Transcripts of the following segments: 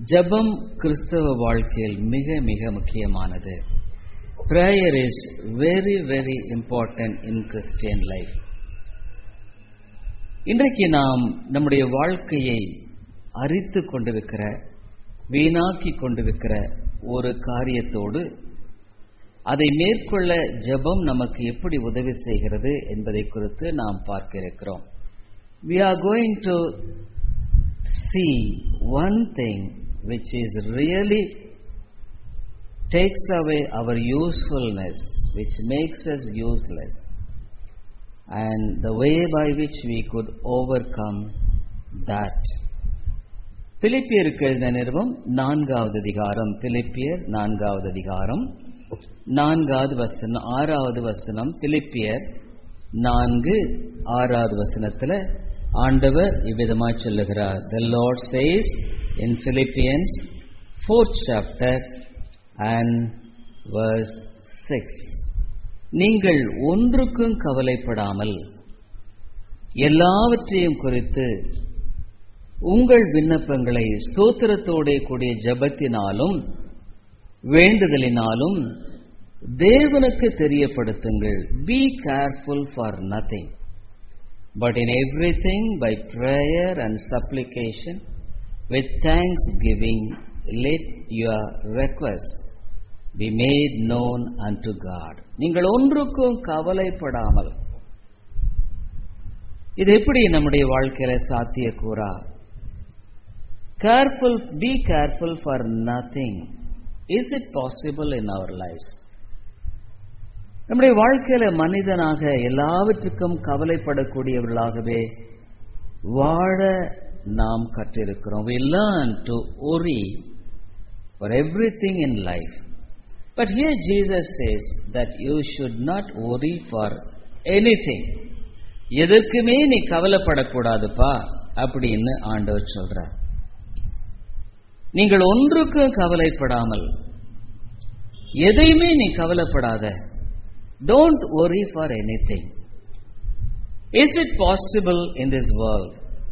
ஜெபம் கிறிஸ்தவ வாழ்க்கையில் மிக மிக முக்கியமானது prayer is very very important in Christian life இன்றைக்கு நாம் நம்முடைய வாழ்க்கையை அரித்து கொண்டிருக்கிற வீணாக்கி கொண்டிருக்கிற ஒரு காரியத்தோடு அதை மேற்கொள்ள ஜெபம் நமக்கு எப்படி உதவி செய்கிறது என்பதை குறித்து நாம் பார்க்க இருக்கிறோம் we are going to see one thing which is really takes away our usefulness which makes us useless and the way by which we could overcome that பிலிப்பியருக்கு எழுதின நிறுவம் நான்காவது அதிகாரம் பிலிப்பியர் நான்காவது அதிகாரம் நான்காவது வசனம் ஆறாவது வசனம் பிலிப்பியர் நான்கு ஆறாவது வசனத்தில் ஆண்டவர் இவ்விதமாய் சொல்லுகிறார் the Lord says in Philippians fourth chapter and verse six நீங்கள் ஒன்றுக்கும் கவலைப்படாமல் எல்லாவற்றையும் குறித்து உங்கள் விண்ணப்பங்களை ஸ்தோத்திரத்தோடே கூடிய ஜபத்தினாலும் வேண்டுதலினாலும் தேவனுக்கு தெரியப்படுத்துங்கள் be careful for nothing but in everything by prayer and supplication with thanksgiving let your request be made known unto God நீங்கள் ஒன்றுக்கும் கவலைப்படாமல் இது எப்படி நம்முடைய வாழ்க்கையில சாத்தியக்கூறா careful be careful for nothing is it possible in our life நம்முடைய வாழ்க்கையில மனிதனாக எல்லாவற்றுக்கும் கவலைப்படக்கூடியவர்களாகவே வாழ நாம் கற்றிருக்கிறோம் we learn to worry for everything in life but here jesus says that you should not worry for anything எதற்குமே நீ கவலைப்படக்கூடாதுப்பா அப்படின்னு ஆண்டவர் சொல்றார் நீங்கள் ஒன்றுக்கும் கவலைப்படாமல் எதையுமே நீ கவலைப்படாத Don't worry for anything. Is it possible in this world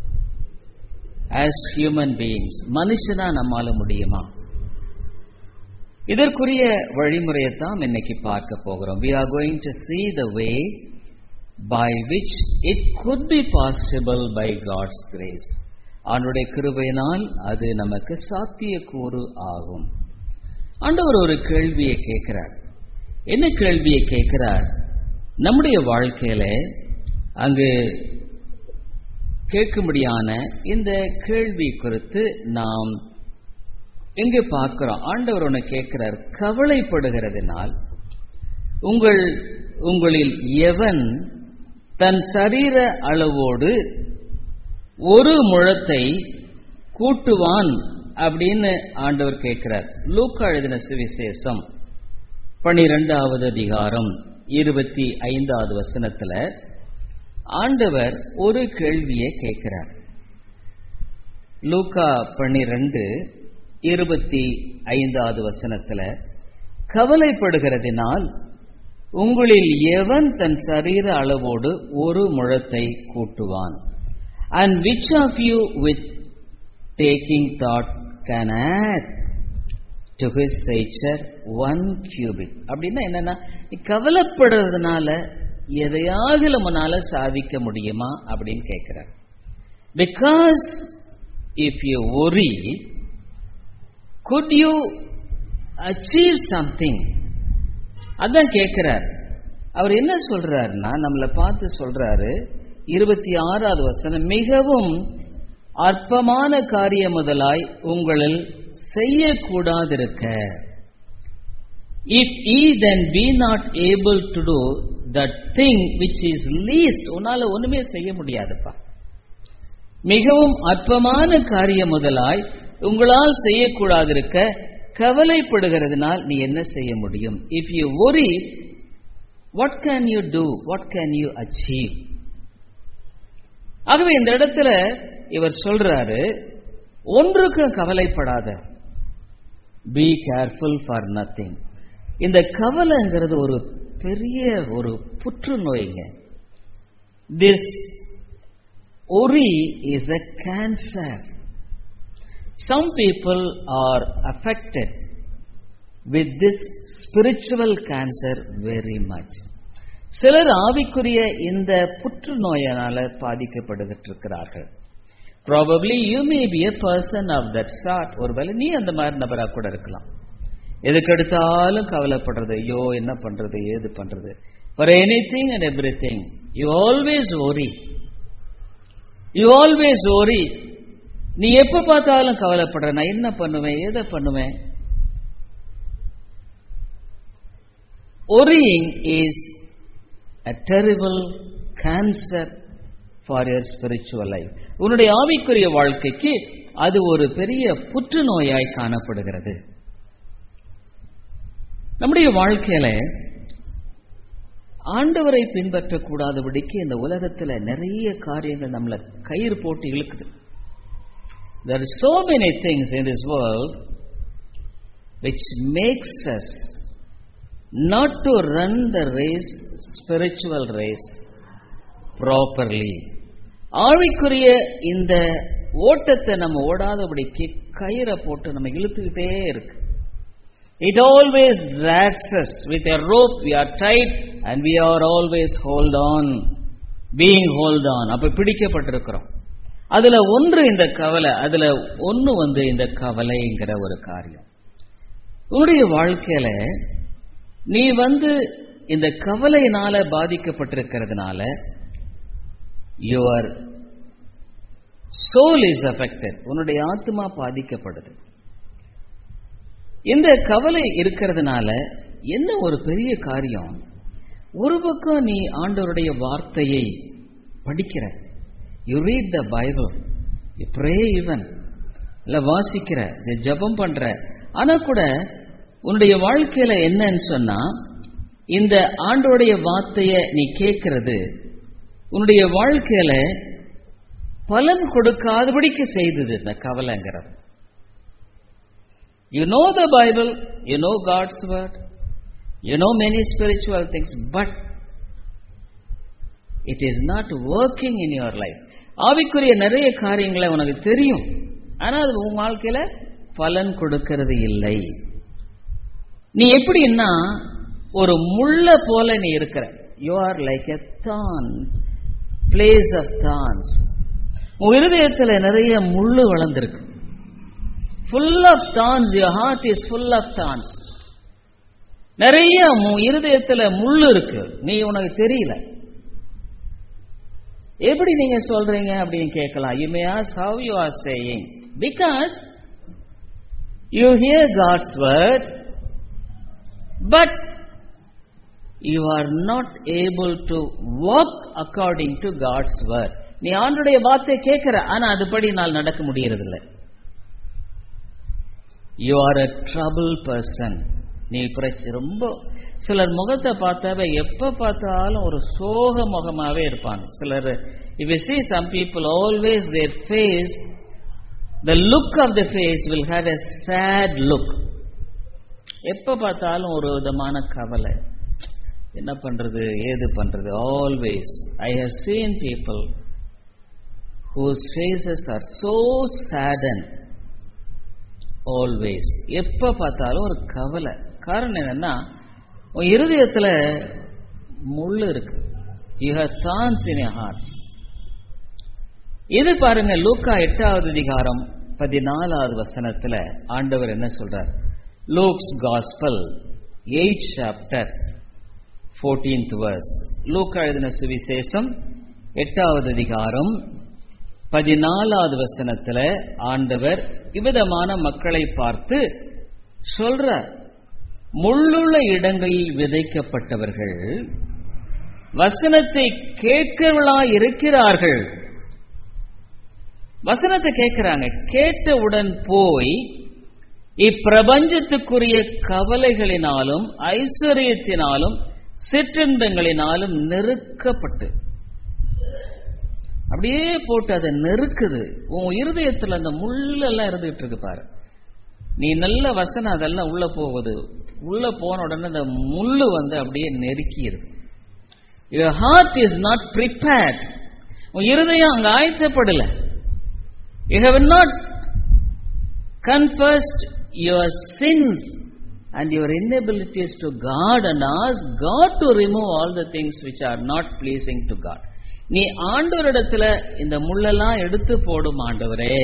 as human beings மனுஷனா நம்மால முடியுமா இதற்குரிய வழிமுறையைத்தான் இன்னைக்கு பார்க்க போகிறோம் we are going to see the way by which it could be possible by God's grace அவனுடைய கிருபையினால் அது நமக்கு சாத்தியக்கூறு ஆகும் ஆண்டவர் ஒரு கேள்வியை கேட்கிறார் என்ன கேள்வியை கேட்கிறார் நம்முடைய வாழ்க்கையில அங்கு கேட்கும்படியான இந்த கேள்வி குறித்து நாம் எங்க பார்க்கிறோம் ஆண்டவர் ஒன்று கேட்கிறார் கவலைப்படுகிறதுனால் உங்கள் உங்களில் எவன் தன் சரீர அளவோடு ஒரு முழத்தை கூட்டுவான் அப்படின்னு ஆண்டவர் கேட்கிறார் லூக்கா எழுதின சுவிசேஷம் பனிரெண்டாவது அதிகாரம் இருபத்தி ஐந்தாவது வசனத்துல ஆண்டவர் ஒரு கேள்வியை கேட்கிறார் லூக்கா பன்னிரண்டு இருபத்தி ஐந்தாவது வசனத்துல கவலைப்படுகிறதினால் உங்களில் எவன் தன் சரீர அளவோடு ஒரு முழத்தை கூட்டுவான் and which of you with taking thought can add to his stature one cubit அப்படின்னா என்னன்னா நீ கவலைப்படுறதுனால எதையாவது நம்மனால சாதிக்க முடியுமா அப்படின்னு கேட்கிறார் because if you worry could you achieve something அதான் கேட்கிறார் அவர் என்ன சொல்றாருன்னா நம்மளை பார்த்து சொல்றாரு இருபத்தி ஆறாவது வசனம் மிகவும் அற்பமான காரியம் முதலாய் உங்களில் செய்யக்கூடாதிருக்க if ye then be not able to do that thing which is least உன்னால ஒண்ணுமே செய்ய முடியாதுப்பா மிகவும் அற்பமான காரியம் முதலாய் உங்களால் செய்யக்கூடாதிருக்க கவலைப்படுகிறதுனால் நீ என்ன செய்ய முடியும் if you worry what can you do what can you achieve ஆகவே இந்த இடத்துல இவர் சொல்றாரு ஒன்றுக்கும் கவலைப்படாத பி கேர்ஃபுல் ஃபார் நத்திங் இந்த கவலைங்கிறது ஒரு பெரிய ஒரு புற்றுநோய்ங்க this worry is a cancer Some people are affected with this spiritual cancer very much. சிலர் ஆவிக்குரிய இந்த புற்றுநோயினால பாதிக்கப்பட்டுகிட்டு இருக்கிறார்கள் probably you may be a person of that sort ஒருவேளை நீ அந்த மாதிரி நபரா கூட இருக்கலாம் எதுக்கெடுத்தாலும் கவலைப்படுறது ஐயோ என்ன பண்றது ஏது பண்றது for anything and everything you always worry you always worry நீ எப்ப பார்த்தாலும் கவலைப்படுற நான் என்ன பண்ணுவேன் எதை பண்ணுவேன் worrying is a terrible cancer for your spiritual life உன்னுடைய ஆவிக்குரிய வாழ்க்கைக்கு அது ஒரு பெரிய புற்றுநோயாய் காணப்படுகிறது நம்முடைய வாழ்க்கையில ஆண்டவரை பின்பற்றக்கூடாதபடிக்கு இந்த உலகத்துல நிறைய காரியங்கள் நம்மள கயிறு போட்டு இழுக்குது there are so many things in this world which makes us not to run the race, spiritual race, properly. ஆவிக்குரிய இந்த ஓட்டத்தை நம்ம ஓடாதபடிக்கு கயிறை போட்டு நம்ம இழுத்துக்கிட்டே இருக்கு it always drags us with a rope we are tight and we are always hold on being hold on அப்ப பிடிக்கப்பட்டிருக்கிறோம் அதுல ஒன்று இந்த கவலை அதுல ஒன்னு வந்து இந்த கவலைங்கிற ஒரு காரியம் உன்னுடைய வாழ்க்கையில நீ வந்து இந்த கவலையினால பாதிக்கப்பட்டிருக்கிறதுனால யுவர் சோல் இஸ் அஃபெக்டட் உன்னுடைய ஆத்மா பாதிக்கப்படுது இந்த கவலை இருக்கிறதுனால என்ன ஒரு பெரிய காரியம் ஒரு பக்கம் நீ ஆண்டவருடைய வார்த்தையை படிக்கிற you read the Bible you pray இவன் இல்ல வாசிக்கிற ஜபம் பண்ற ஆனா கூட உன்னுடைய வாழ்க்கையில என்னன்னு சொன்னா இந்த ஆண்டோடைய வார்த்தைய நீ கேட்கிறது உன்னுடைய வாழ்க்கையில பலன் கொடுக்காதபடிக்கு செய்தது இந்த கவலைங்கிறது you know the Bible you know God's word you know many spiritual things but it is not working in your life ஆவிக்குரிய நிறைய காரியங்களை உனக்கு தெரியும் ஆனா அது உன் வாழ்க்கையில பலன் கொடுக்கிறது இல்லை நீ எப்படின்னா ஒரு முள்ள போல நீ இருக்கிற யூ ஆர் லைக் எ தான் பிளேஸ் ஆஃப் தான்ஸ் உன் இருதயத்துல நிறைய முள்ளு வளர்ந்துருக்கு full of thorns your heart is full of thorns நிறைய உன் இருதயத்துல முள்ளு இருக்கு நீ உனக்கு தெரியல எப்படி நீங்க சொல்றீங்க அப்படின்னு கேட்கலாம் you may ask how you are saying because you hear God's word but you are not able to work according to God's word நீ ஆண்டுடைய வார்த்தை கேட்கிற ஆனா அதுபடி நாள் நடக்க முடியறதில்ல you are a trouble person நீ பிரச்சனை ரொம்ப சிலர் முகத்தை பார்த்தாவே எப்ப பார்த்தாலும் ஒரு சோக முகமாவே இருப்பாங்க சிலர் if you see some people always their face the look of the face will have a sad look எப்ப பார்த்தாலும் ஒரு விதமான கவலை என்ன பண்றது ஏது பண்றது always I have seen people whose faces are so sadden always எப்ப பார்த்தாலும் ஒரு கவலை காரணம் என்னன்னா உன் இருதயத்துல முள்ளு இருக்கு you have thorns in hearts இது பாருங்க லூக்கா எட்டாவது அதிகாரம் பதினாலாவது வசனத்துல ஆண்டவர் என்ன சொல்றார் Luke's gospel eight chapter fourteenth verse லூக்கா எழுதின சுவிசேஷம் எட்டாவது அதிகாரம் பதினாலாவது வசனத்துல ஆண்டவர் இவ்விதமான மக்களை பார்த்து சொல்றார் முள்ளுள்ள இடங்களில் விதைக்கப்பட்டவர்கள் வசனத்தை கேட்கிறவளா இருக்கிறார்கள் வசனத்தை கேட்கிறாங்க கேட்டவுடன் போய் இப்பிரபஞ்சத்துக்குரிய கவலைகளினாலும் ஐஸ்வர்யத்தினாலும் சிற்றின்பங்களினாலும் நெருக்கப்பட்டு அப்படியே போட்டு அதை நெருக்குது உன் இருதயத்துல அந்த முள்ளெல்லாம் இருந்துகிட்டு இருக்கு பாரு நீ நல்ல வசனம் அதெல்லாம் உள்ள போகுது உள்ள போன உடனே அந்த முள்ளு வந்து அப்படியே நெருக்கிடுது your heart is not prepared உன் இருதயம் அங்க ஆயத்தப்படல you have not confessed your sins and your inabilities to God and ask God to remove all the things which are not pleasing to God. நீ ஆண்டவரிடத்துல இந்த முள்ளெல்லாம் எடுத்து போடும் ஆண்டவரே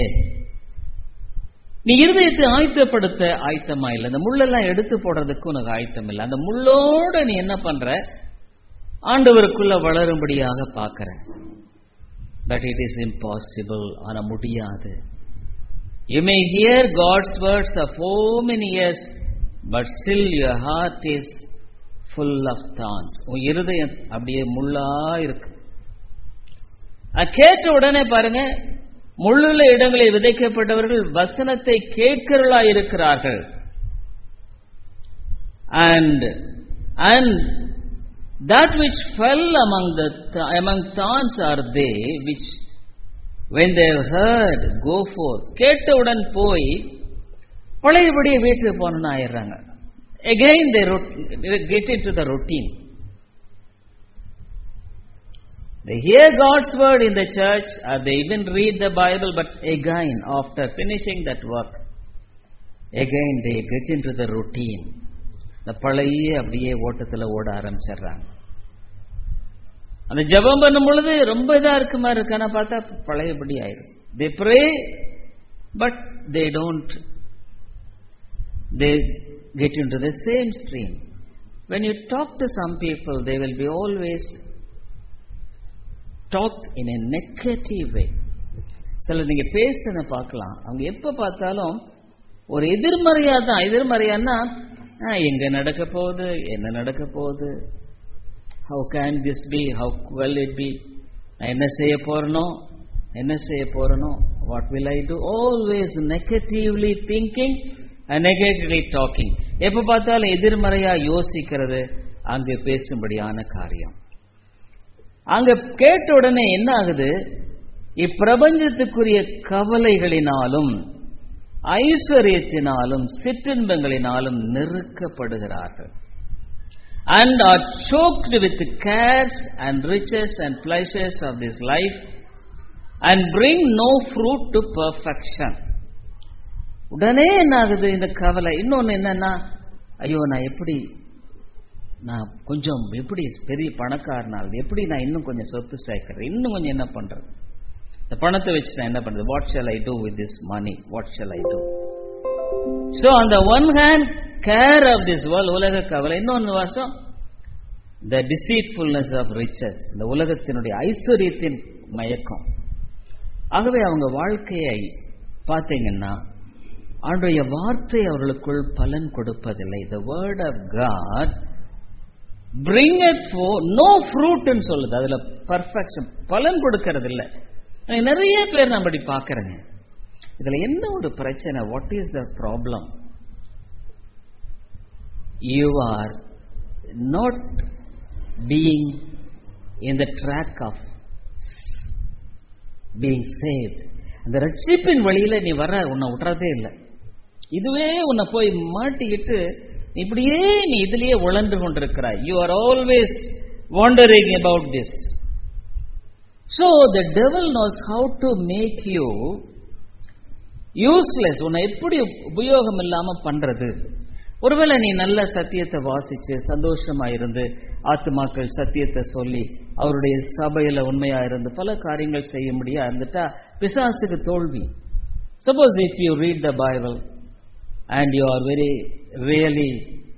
நீ இருதயத்தை ஆயத்தப்படுத்த ஆயத்தமா இல்லை அந்த முள்ளெல்லாம் எடுத்து போடுறதுக்கு உனக்கு ஆயத்தம் இல்லை அந்த முள்ளோட நீ என்ன பண்ற ஆண்டவருக்குள்ள வளரும்படியாக பார்க்கிற பட் இட் இஸ் இம்பாசிபிள் ஆன முடியாது you may hear God's words of for many years but still your heart is full of thorns உன் இருதயம் அப்படியே முள்ளா இருக்கு அது கேட்ட உடனே பாருங்க முள்ளுள்ள இடங்களில் விதைக்கப்பட்டவர்கள் வசனத்தை கேட்கிறவர்களா இருக்கிறார்கள் and and that which fell among the th- among thorns are they which when they heard go forth கேட்டவுடன் போய் பழையபடி வீட்டுக்கு போகணும்னு ஆயிடுறாங்க again they rot- get into the routine they hear God's word in the church or they even read the Bible but again after finishing that work again they get into the routine இந்த பழைய அப்படியே ஓட்டத்தில் ஓட ஆரம்பிச்சிடுறாங்க அந்த ஜெபம் பண்ணும் பொழுது ரொம்ப இதா இருக்க மாதிரி இருக்கு ஆனா பார்த்தா பழையபடி ஆயிடும் they pray but they don't they get into the same stream when you talk to some people they will be always talk in a negative way சில நீங்க பேசுன பார்க்கலாம் அவங்க எப்ப பார்த்தாலும் ஒரு எதிர்மறையா தான் எதிர்மறையான்னா ஆ, எங்க நடக்க போகுது என்ன நடக்க போகுது how can this be how well it be நான் என்ன செய்ய போறனோ என்ன செய்ய போறனோ what will I do always negatively thinking negatively talking எப்ப பார்த்தாலும் எதிர்மறையா யோசிக்கிறது அங்கு பேசும்படியான காரியம் அங்க கேட்ட உடனே என்ன ஆகுது இப்பிரபஞ்சத்துக்குரிய கவலைகளினாலும் ஐஸ்வர்யத்தினாலும் சிற்றின்பங்களினாலும் நெருக்கப்படுகிறார்கள் and are choked with cares and riches and pleasures of this life and bring no fruit to perfection உடனே என்ன ஆகுது இந்த கவலை இன்னொன்னு என்னன்னா ஐயோ நான் எப்படி நான் கொஞ்சம் எப்படி பெரிய பணக்காரனால் எப்படி நான் இன்னும் கொஞ்சம் சொத்து சேர்க்கிறேன் இன்னும் கொஞ்சம் என்ன பண்றது இந்த பணத்தை வச்சு நான் என்ன பண்றது what shall I do with this money what shall I do so அந்த one hand care of this world உலக கவலை இன்னொன்று வருஷம் த டிசீட்ஃபுல்னஸ் ஆஃப் ரிச்சஸ் இந்த உலகத்தினுடைய ஐஸ்வர்யத்தின் மயக்கம் ஆகவே அவங்க வாழ்க்கையை பார்த்தீங்கன்னா ஆண்டுடைய வார்த்தை அவர்களுக்குள் பலன் கொடுப்பதில்லை the word of God bring it ஃபோ நோ ஃப்ரூட்னு சொல்லுது அதுல பர்ஃபெக்ஷன் பலன் கொடுக்கறது இல்ல எனக்கு நிறைய பேர் நான் அப்படி பார்க்கறேங்க இதுல என்ன ஒரு பிரச்சனை what is the problem you are not being in the track of being saved அந்த ரட்சிப்பின் வழியில நீ வர உன்னை விட்டுறதே இல்லை இதுவே உன்னை போய் மாட்டிக்கிட்டு இப்படியே நீ இதுலயே உழன்று கொண்டிருக்கிறாய் you are always wandering about this so the devil knows how to make you useless உன்னை எப்படி உபயோகம் இல்லாம பண்றது ஒருவேளை நீ நல்ல சத்தியத்தை வாசிச்சு சந்தோஷமா இருந்து ஆத்துமாக்கள் சத்தியத்தை சொல்லி அவருடைய சபையில உண்மையா இருந்து பல காரியங்கள் செய்ய முடியா இருந்துட்டா பிசாசுக்கு தோல்வி suppose if you read the Bible and you are very really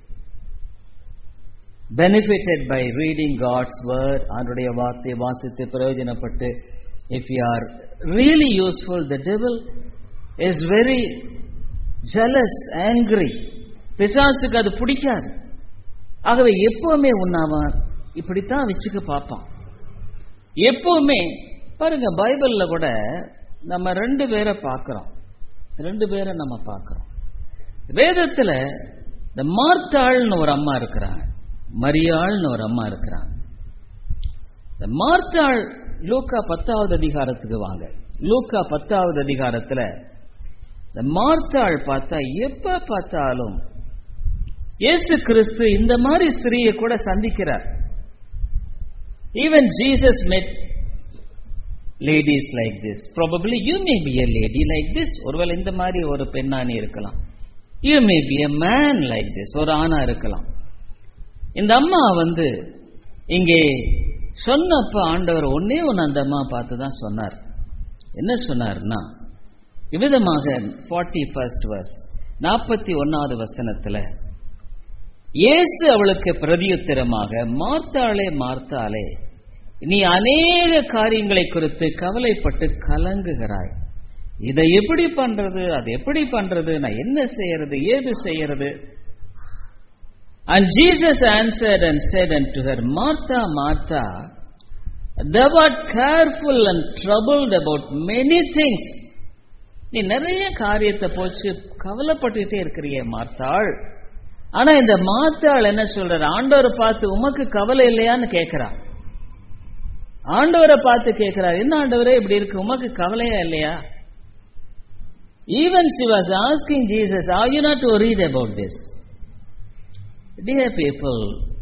benefited by reading God's word அவருடைய வார்த்தை வாசித்து பிரயோஜனப்பட்டு if you are really useful the devil is very jealous angry பிசாசுக்கு அது பிடிக்காது ஆகவே எப்பவுமே உன்னாவன் இப்படித்தான் வச்சுக்க பார்ப்பான் எப்பவுமே பாருங்க பைபிள்ல கூட நம்ம ரெண்டு பேரை பார்க்கிறோம் ரெண்டு பேரை நம்ம பார்க்கிறோம் வேதத்துல இந்த மார்த்தாள்னு ஒரு அம்மா இருக்கிறாங்க மரியாள்னு ஒரு அம்மா இருக்கிறாங்க இந்த மார்த்தாள் லூக்கா பத்தாவது அதிகாரத்துக்கு வாங்க லூக்கா பத்தாவது அதிகாரத்துல இந்த மார்த்தாள் பார்த்தா எப்ப பார்த்தாலும் இயேசு கிறிஸ்து இந்த மாதிரி ஸ்திரீயை கூட சந்திக்கிறார் even Jesus met ladies like this. Probably you may be a lady like this. ஒருவேளை இந்த மாதிரி ஒரு பெண்ணா நீ இருக்கலாம். You may be a man like this. ஒரு ஆணா இருக்கலாம். இந்த அம்மா வந்து இங்கே சொன்னப்ப ஆண்டவர் ஒன்னே ஒன்று அந்த அம்மா பார்த்து தான் சொன்னார் என்ன சொன்னார்னா இவ்விதமாக ஃபார்ட்டி ஃபர்ஸ்ட் வர்ஸ் நாற்பத்தி ஒன்னாவது வசனத்துல இயேசு அவளுக்கு பிரதியுத்தரமாக மார்த்தாளே மார்த்தாளே நீ அநேக காரியங்களை குறித்து கவலைப்பட்டு கலங்குகிறாய் இதை எப்படி பண்றது அது எப்படி பண்றது நான் என்ன செய்யறது ஏது செய்யறது And Jesus answered and said unto her, Martha, Martha, thou art careful and troubled about many things. நீ நிறைய காரியத்தை போச்சு கவலைப்பட்டுட்டே இருக்கிறிய மார்த்தாள் ஆனா இந்த மாத்தாள் என்ன சொல்றார் ஆண்டவரை பார்த்து உமக்கு கவலை இல்லையான்னு கேட்கிறா ஆண்டவரை பார்த்து கேட்கிறார் என்ன ஆண்டவரே இப்படி இருக்கு உமக்கு கவலையா இல்லையா even she was asking Jesus, are you not worried about this? Dear people,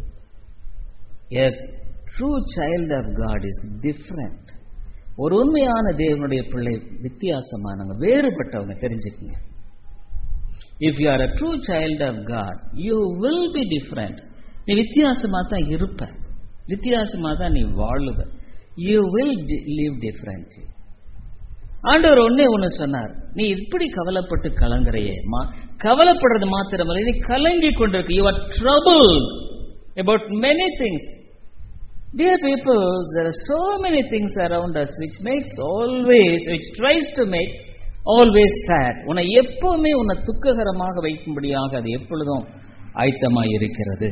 a true child of God is different. ஒரு உண்மையான தேவனுடைய பிள்ளை வித்தியாசமானவங்க வேறுபட்டவங்க தெரிஞ்சுக்கங்க if you are a true child of God you will be different நீ வித்தியாசமா தான் இருப்ப வித்தியாசமா தான் நீ வாழுவ யூ வில் லிவ் டிஃப்ரெண்ட்லி ஆண்டவர் ஒன்னே ஒன்று சொன்னார் நீ இப்படி கவலைப்பட்டு கலங்குறையே மா கவலைப்படுறது மாத்திரமல்ல நீ கலங்கி கொண்டிருக்க you are trouble about many things dear people there are so many things around us which makes always which tries to make always sad உன்னை எப்பவுமே உன்னை துக்ககரமாக வைக்கும்படியாக அது எப்பொழுதும் ஆயத்தமாய் இருக்கிறது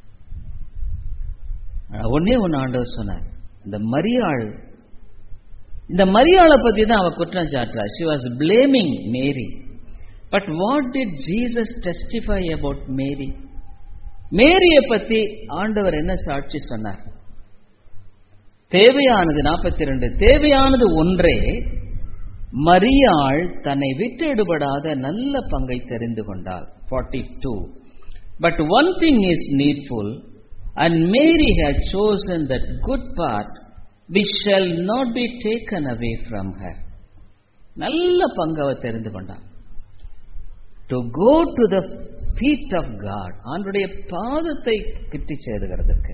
ஒன்னே ஒன்று ஆண்டவர் சொன்னார் இந்த மரியாள் இந்த மரியாளை பத்தி தான் அவ குற்றம் சாட்டுறா she was blaming Mary but what did Jesus testify about Mary மேரியை பத்தி ஆண்டவர் என்ன சாட்சி சொன்னார் தேவையானது நாற்பத்தி ரெண்டு தேவையானது ஒன்றே மரியாள் தன்னை விட்டு எடுபடாத நல்ல பங்கை தெரிந்து கொண்டாள் forty two but one thing is needful and Mary had chosen that good part which shall not be taken away from her நல்ல பங்கு அவ தெரிந்து கொண்டான் to go to the feet of God ஆண்டுடைய பாதத்தை கிட்டி சேருகிறதுக்கு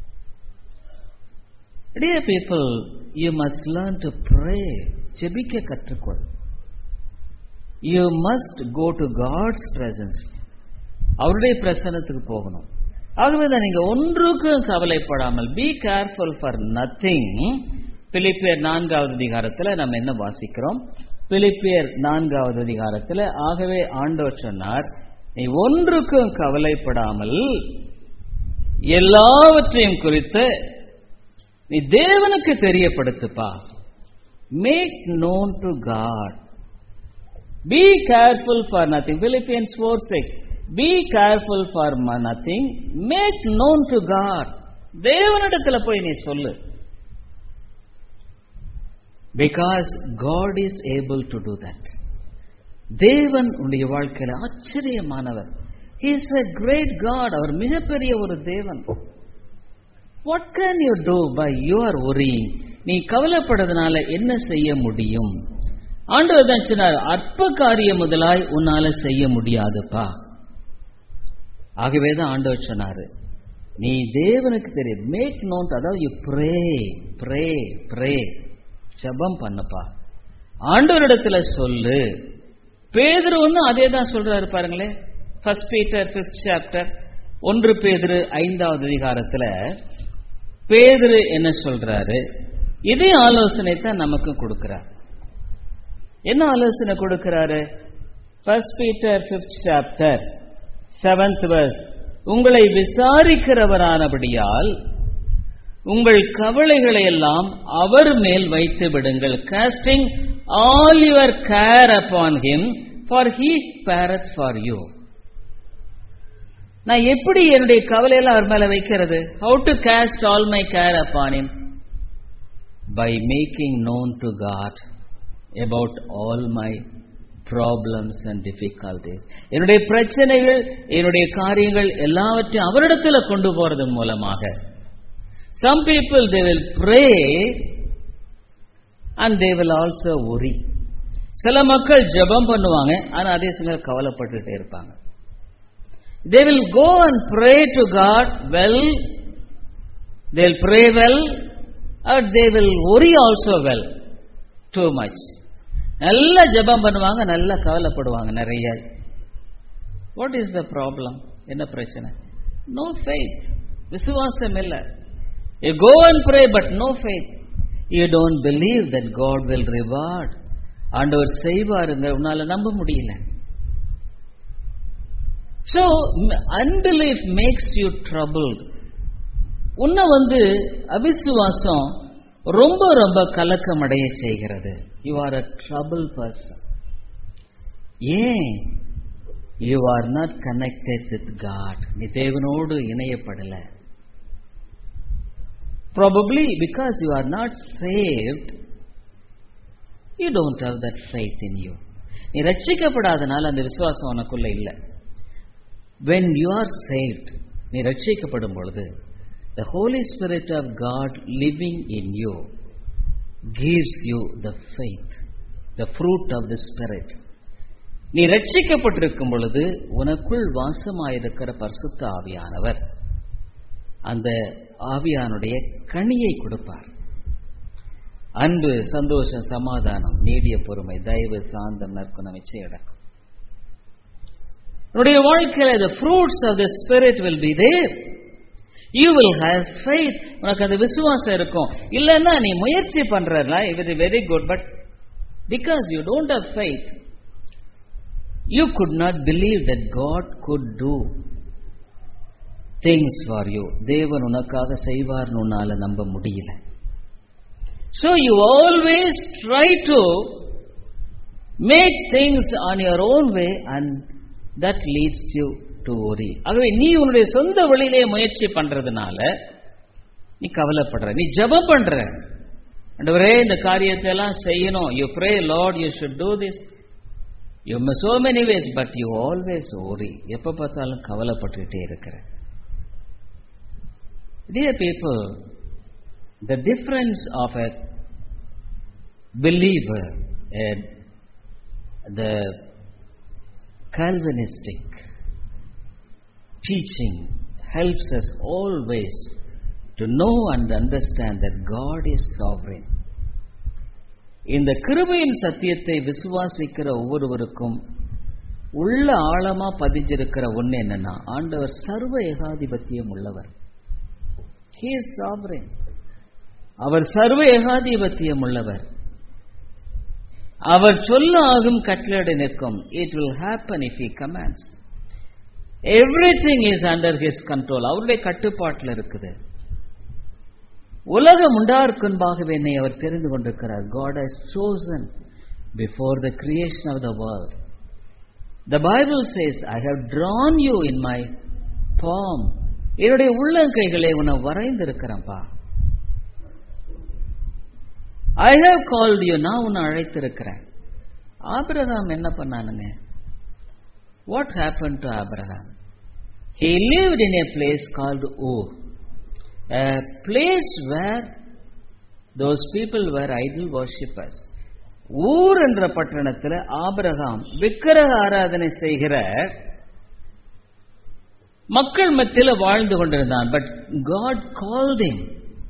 Dear people, you must learn to pray. ஜெபிக்க கற்றுக்கொள் you must go to God's presence அவருடைய பிரசனத்துக்கு போகணும் ஆகவே தான் நீங்க ஒன்றுக்கும் கவலைப்படாமல் பி கேர்ஃபுல் ஃபார் நத்திங் பிலிப்பியர் நான்காவது அதிகாரத்தில் நம்ம என்ன வாசிக்கிறோம் பிலிப்பியர் நான்காவது அதிகாரத்தில் ஆகவே ஆண்டவர் சொன்னார் நீ ஒன்றுக்கும் கவலைப்படாமல் எல்லாவற்றையும் குறித்து நீ தேவனுக்கு தெரியப்படுத்துப்பா make known to God be careful for nothing Philippians four six be careful for nothing make known to God தேவனிடத்துல போய் நீ சொல்லு because God is able to do that தேவன் உன்னுடைய வாழ்க்கையில ஆச்சரியமானவர் இஸ் a கிரேட் காட் அவர் மிகப்பெரிய ஒரு தேவன் what can you do by your worrying நீ கவலைப்படுறதுனால என்ன செய்ய முடியும் ஆண்டவர் தான் சொன்னார் அற்ப காரியம் முதலாய் உன்னால செய்ய முடியாதுப்பா ஆகவே தான் ஆண்டவர் சொன்னாரு நீ தேவனுக்கு தெரியும் மேக் நோட் அதாவது யூ ப்ரே ப்ரே ப்ரே ஜபம் பண்ணப்பா ஆண்டவரிடத்துல சொல்லு பேதுரு வந்து அதே தான் சொல்றாரு பாருங்களேன் ஃபர்ஸ்ட் பீட்டர் ஃபிஃப்த் சாப்டர் ஒன்று பேதுரு ஐந்தாவது அதிகாரத்துல பேதுரு என்ன சொல்றாரு இதே ஆலோசனை தான் நமக்கு கொடுக்கிறார் என்ன ஆலோசனை கொடுக்கிறாரு First Peter fifth chapter seventh verse உங்களை விசாரிக்கிறவரானபடியால் உங்கள் கவலைகளை எல்லாம் அவர் மேல் வைத்து விடுங்கள் casting all your care upon him for he careth for you நான் எப்படி என்னுடைய கவலையெல்லாம் அவர் மேல வைக்கிறது how to cast all my care upon him by making known to God about all my problems and difficulties என்னுடைய பிரச்சனைகள் என்னுடைய காரியங்கள் எல்லாவற்றையும் அவரிடத்துல கொண்டு போறதன் மூலமாக some people they will pray and they will also worry சில மக்கள் ஜெபம் பண்ணுவாங்க ஆனா அதே சமயம் கவலைப்பட்டுட்டே இருப்பாங்க they will go and pray to God well they will pray well at they will worry also well too much நல்ல ஜெபம் பண்ணுவாங்க நல்லா கவலைப்படுவாங்க நிறைய வாட் இஸ் த ப்ராப்ளம் என்ன பிரச்சனை நோ ஃபெய்த் விசுவாசம் இல்லை you go and pray but no faith you don't believe that God will reward ஆண்டவர் செய்வாருங்க உன்னால நம்ப முடியல so unbelief makes you trouble உன்னை வந்து அவிசுவாசம் ரொம்ப ரொம்ப கலக்கம் அடைய செய்கிறது you are a trouble person ஏன் you are not connected with God நீ தேவனோடு இணையப்படல probably because you are not saved you don't have that faith in you நீ ரட்சிக்கப்படாதனால அந்த விசுவாசம் உனக்குள்ள இல்லை வென் யூ ஆர் சேவ்ட் நீ ரட்சிக்கப்படும் பொழுது the Holy Spirit of God living in you gives you the faith, the fruit of the Spirit. நீ ரட்சிக்கப்பட்டிருக்கும் பொழுது உனக்குள் வாசமாயிருக்கிற பரிசுத்த ஆவியானவர் அந்த ஆவியானுடைய கனியை கொடுப்பார் அன்பு சந்தோஷம் சமாதானம் நீடிய பொறுமை தயவு சாந்தம் நற்குணம் இச்சையடக்கம் உன்னுடைய வாழ்க்கையில the fruits of the spirit will be there you will have faith உனக்கு அந்த விசுவாசம் இருக்கும் இல்லைன்னா நீ முயற்சி பண்றதுனா it very good but because you don't have faith you could not believe that God could do things for you தேவன் உனக்காக செய்வார்னு உன்னால நம்ப முடியல so you always try to make things on your own way and that leads you to worry ஆகவே நீ உன்னுடைய சொந்த வழியிலே முயற்சி பண்றதுனால நீ கவலைப்படுற நீ ஜபம் பண்ற அண்டவரே இந்த காரியத்தை எல்லாம் செய்யணும் you pray Lord you should do this you so many ways but you always worry எப்ப பார்த்தாலும் கவலைப்பட்டுட்டே இருக்கிற Dear people, the difference of a believer and the Calvinistic teaching helps us always to know and understand that God is sovereign. இந்த கிருபையின் சத்தியத்தை விசுவாசிக்கிற ஒவ்வொருவருக்கும் உள்ள ஆழமா பதிஞ்சிருக்கிற ஒண்ணு என்னன்னா ஆண்டவர் சர்வ ஏகாதிபத்தியம் உள்ளவர் He is sovereign. அவர் சர்வ ஏகாதிபத்தியம் உள்ளவர் அவர் சொல்ல ஆகும் கட்டளை நிற்கும் it will happen if he commands everything is under his control அவருடைய கட்டுப்பாட்டில் இருக்குது உலகம் உண்டாருக்குன்பாகவே என்னை அவர் தெரிந்து கொண்டிருக்கிறார் God has chosen before the creation of the world the Bible says I have drawn you in my palm என்னுடைய உள்ளங்கைகளை உன்னை வரைந்திருக்கிறேன்ப்பா ஐ ஹவ் கால்ட் யூ நான் உன்னை அழைத்திருக்கிறேன் ஆபிரகாம் என்ன பண்ணானுங்க what happen to Abraham he lived in a place called Ur a place where those people were idol worshippers ஊர் என்ற பட்டணத்தில் ஆபிரகாம் விக்கிரக ஆராதனை செய்கிற மக்கள் மத்தியில் வாழ்ந்து கொண்டிருந்தான் பட் காட் கால்டிங்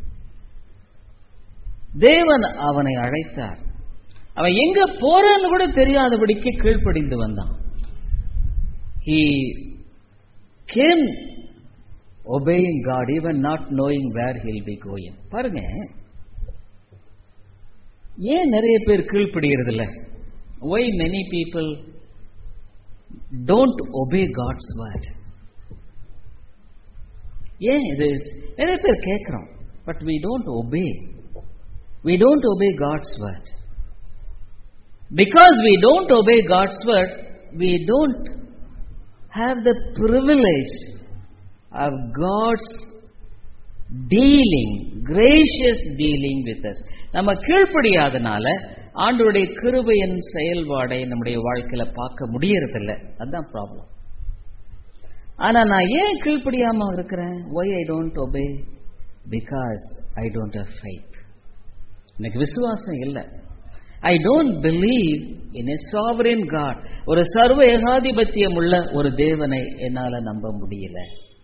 தேவன் அவனை அழைத்தார் அவன் எங்க போறான்னு கூட தெரியாதபடிக்கு கீழ்ப்படிந்து வந்தான் he came obeying God even not knowing where he'll be going பாருங்க ஏன் நிறைய பேர் கீழ்ப்படுகிறது இல்ல why many people don't obey God's word ஏன் இது நிறைய பேர் கேட்கிறோம் but we don't obey we don't obey God's word because we don't obey God's word we don't have the privilege of God's dealing, gracious dealing with us. நம்ம கீழ்ப்படியாதனால ஆண்டோடைய கிருபையின் செயல்பாடை நம்முடைய வாழ்க்கையில பார்க்க முடியறதில்ல அதுதான் ப்ராப்ளம் ஆனா நான் ஏன் கீழ்ப்படியாம இருக்கிறேன் why I don't obey because I don't have faith எனக்கு விசுவாசம் இல்லை I don't believe in a sovereign God ஒரு சர்வ ஏகாதிபத்தியம் உள்ள ஒரு தேவனை என்னால நம்ப முடியல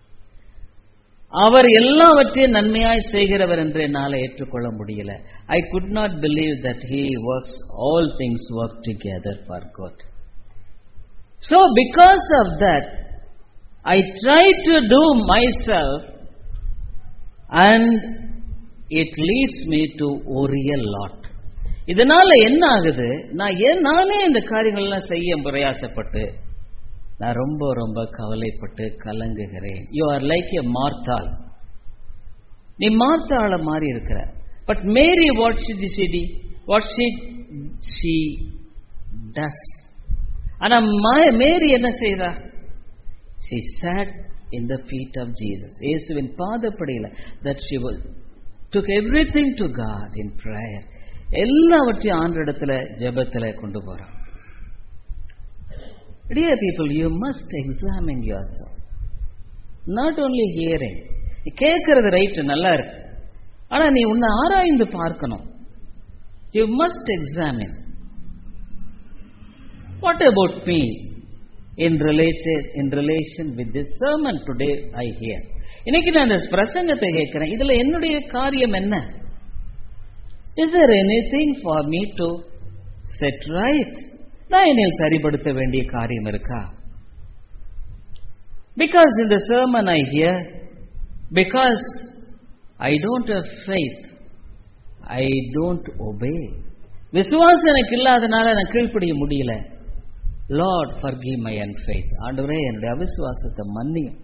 அவர் எல்லாவற்றையும் நன்மையாய் செய்கிறவர் என்று என்னால் ஏற்றுக்கொள்ள முடியல I could not believe that he works all things work together for good so because of that I try to do myself and it leads me to worry a lot இதனால என்ன ஆகுது நான் ஏன் நானே இந்த காரியங்கள்லாம் செய்ய பிரயாசப்பட்டு நான் ரொம்ப ரொம்ப கவலைப்பட்டு கலங்குகிறேன் யூ ஆர் லைக் எ மார்த்தாள் நீ மார்த்தாள மாதிரி இருக்கிற but Mary what she the city what she she does ஆனா மேரி என்ன செய்தா she sat in the feet of Jesus இயேசுவின் பாதப்படியில் that she took everything to God in prayer எல்லாவற்றையும் ஆண்டிடத்துல ஜெபத்துல கொண்டு போறான் Dear people, you must examine yourself. Not only hearing. கேட்கறது ரைட் நல்லா இருக்கு ஆனா நீ உன்னை ஆராய்ந்து பார்க்கணும் you must examine what about me in related in relation with this sermon today I hear இன்னைக்கு நான் இந்த பிரசங்கத்தை கேட்கிறேன் இதுல என்னுடைய காரியம் என்ன is there anything for me to set right நான் என்னை சரிப்படுத்த வேண்டிய காரியம் இருக்கா பிகாஸ் இந்த sermon I hear because I don't have faith I don't obey விசுவாசம் எனக்கு இல்லாதனால நான் கீழ்ப்படிய முடியல Lord forgive my unfaith ஆண்டவரே என்னுடைய அவிசுவாசத்தை மன்னியும்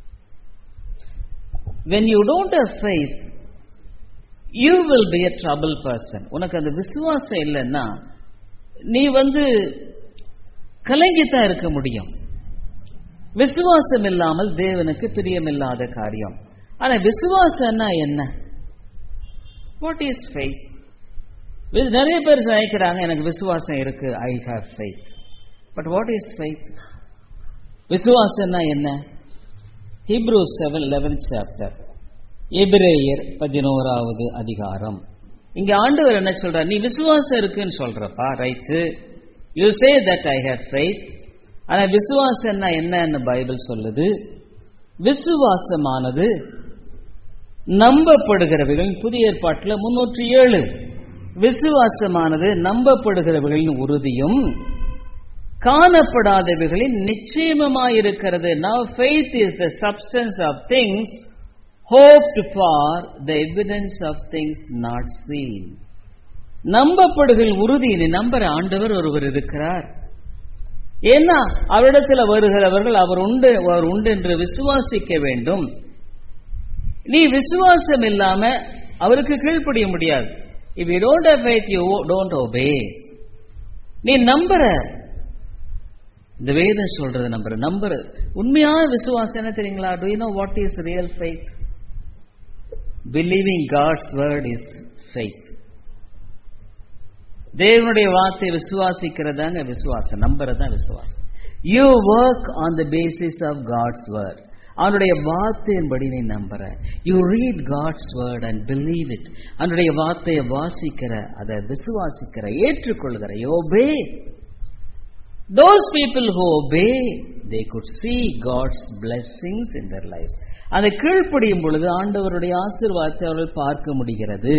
when you don't have faith you will be a trouble person உனக்கு அந்த விசுவாசம் இல்லைன்னா நீ வந்து கலங்கித்தான் இருக்க முடியும் விசுவாசம் இல்லாமல் தேவனுக்கு பிரியமில்லாத காரியம் ஆனா விசுவாசம்னா என்ன வாட் இஸ் ஃபெய்த் நிறைய பேர் நினைக்கிறாங்க எனக்கு விசுவாசம் இருக்கு I have faith but what is faith விசுவாசம்னா என்ன ஹீப்ரூ செவன் லெவன்த் சாப்டர் எபிரேயர் பதினோராவது அதிகாரம் இங்க ஆண்டவர் என்ன சொல்றார் நீ விசுவாசம் இருக்குன்னு சொல்றப்பா right you say that I have faith ஆனா விசுவாசம்னா என்னன்னு பைபிள் சொல்லுது விசுவாசமானது நம்பப்படுகிறவைகள் புதிய ஏற்பாட்டில் முன்னூற்றி ஏழு விசுவாசமானது நம்பப்படுகிறவைகளின் உறுதியும் காணப்படாதவைகளின் நிச்சயமாயிருக்கிறது now faith is the substance of things hoped for the evidence of things not seen நம்பப்படுகிற உறுதி நீ நம்புற ஆண்டவர் ஒருவர் இருக்கிறார் ஏன்னா அவரிடத்தில் வருகிறவர்கள் அவர் உண்டு அவர் உண்டு என்று விசுவாசிக்க வேண்டும் நீ விசுவாசம் இல்லாம அவருக்கு கீழ்ப்படிய முடியாது if you don't have faith you don't obey நீ நம்புற இந்த வேதம் சொல்றது நம்புற நம்புற உண்மையான விசுவாசம் என்ன தெரியுங்களா do you know what is real faith believing God's word is faith தேவனுடைய வார்த்தை விசுவாசிக்கிறதாங்க விசுவாசம் நம்புறதுதான் விசுவாசம் you work on the basis of God's word அவனுடைய வார்த்தையின்படி நீ நம்புற you read God's word and believe it அவனுடைய வார்த்தையை வாசிக்கிற அதை விசுவாசிக்கிற ஏற்றுக்கொள்கிற யோபே Those people who obey, they could see God's blessings in their lives. அதை கீழ்ப்படியும் பொழுது ஆண்டவருடைய ஆசீர்வாதத்தை அவர்கள் பார்க்க முடிகிறது